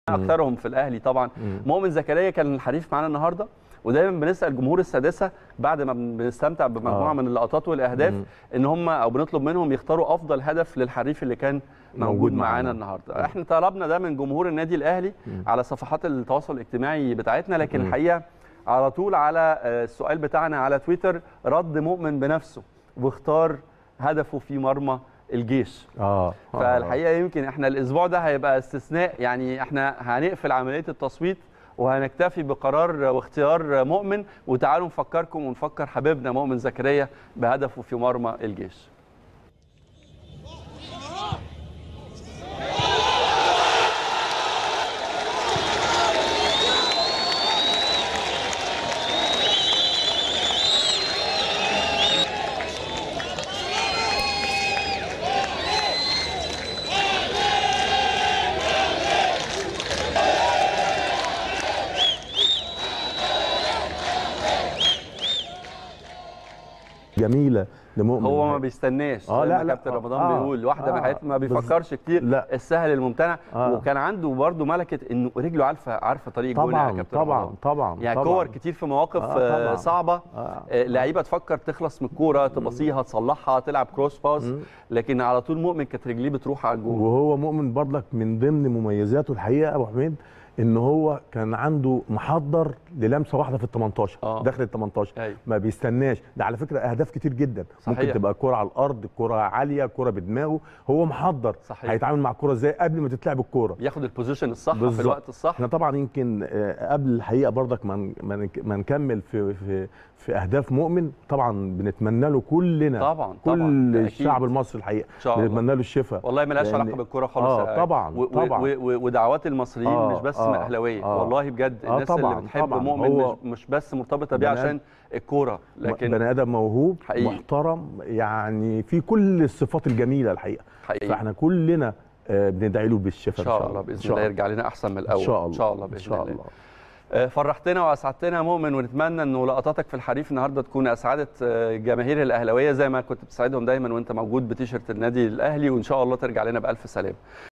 اكثرهم في الاهلي طبعا مم. مؤمن زكريا كان الحريف معانا النهارده ودايما بنسال جمهور السادسه بعد ما بنستمتع بمجموعه آه. من اللقطات والاهداف مم. ان هم او بنطلب منهم يختاروا افضل هدف للحريف اللي كان موجود, موجود معانا معانا. النهارده احنا طلبنا ده من جمهور النادي الاهلي مم. على صفحات التواصل الاجتماعي بتاعتنا لكن مم. الحقيقه على طول على آه، السؤال بتاعنا على تويتر رد مؤمن بنفسه واختار هدفه في مرمى الجيش اه فالحقيقه يمكن احنا الاسبوع ده هيبقى استثناء يعني احنا هنقفل عمليه التصويت وهنكتفي بقرار واختيار مؤمن وتعالوا نفكركم ونفكر حبيبنا مؤمن زكريا بهدفه في مرمى الجيش جميله لمؤمن هو ما بيستناش آه، زي لا، ما لا، كابتن آه، رمضان آه، بيقول واحده من آه، حياته ما بز- بيفكرش كتير لا. السهل الممتنع آه. وكان عنده برده ملكه انه رجله عارفه عارفه طريق الجول يا طبعا كابتن طبعا رمضان. طبعا يعني طبعا. كور كتير في مواقف آه، آه طبعاً. صعبه آه. آه، لعيبه تفكر تخلص من الكوره تبصيها تصلحها تلعب كروس باس مم. لكن على طول مؤمن كانت رجليه بتروح على الجول وهو مؤمن برضك من ضمن مميزاته الحقيقه ابو حميد ان هو كان عنده محضر للمسه واحده في ال 18 آه. داخل ال 18 أيوة. ما بيستناش ده على فكره اهداف كتير جدا صحيح. ممكن تبقى كره على الارض كره عاليه كره بدماغه هو محضر صحيح. هيتعامل مع الكره ازاي قبل ما تتلعب الكوره بياخد البوزيشن الصح في بالظبط. الوقت الصح احنا طبعا يمكن آه، قبل الحقيقه برضك ما ن- ما نك- ما نكمل في في في اهداف مؤمن طبعا بنتمنى له كلنا طبعا كل طبعا ده أكيد. الشعب المصري الحقيقه إن شاء الله. بنتمنى له الشفاء والله ملهاش لأن- علاقه بالكوره خالص آه، يا- طبعاً، و- و- طبعاً. و- و- ودعوات المصريين آه، مش بس آه، اهلاويه آه. والله بجد آه، الناس طبعاً، اللي بتحب طبعاً. مؤمن هو مش, مش بس مرتبطه بيه بني آدم- عشان الكوره لكن بني ادم موهوب حقيقي. محترم يعني في كل الصفات الجميله الحقيقه حقيقي فاحنا كلنا آه، بندعي له ان بالشفاء شاء الله باذن الله يرجع لنا احسن من الاول ان شاء الله ان شاء الله ان باذن شاء الله الله آه، فرحتنا واسعدتنا مؤمن ونتمنى انه لقطاتك في الحريف النهارده تكون اسعدت آه، جماهير الاهلاويه زي ما كنت بتسعدهم دايما وانت موجود بتيشرت النادي الاهلي وان شاء الله ترجع لنا بالف سلامه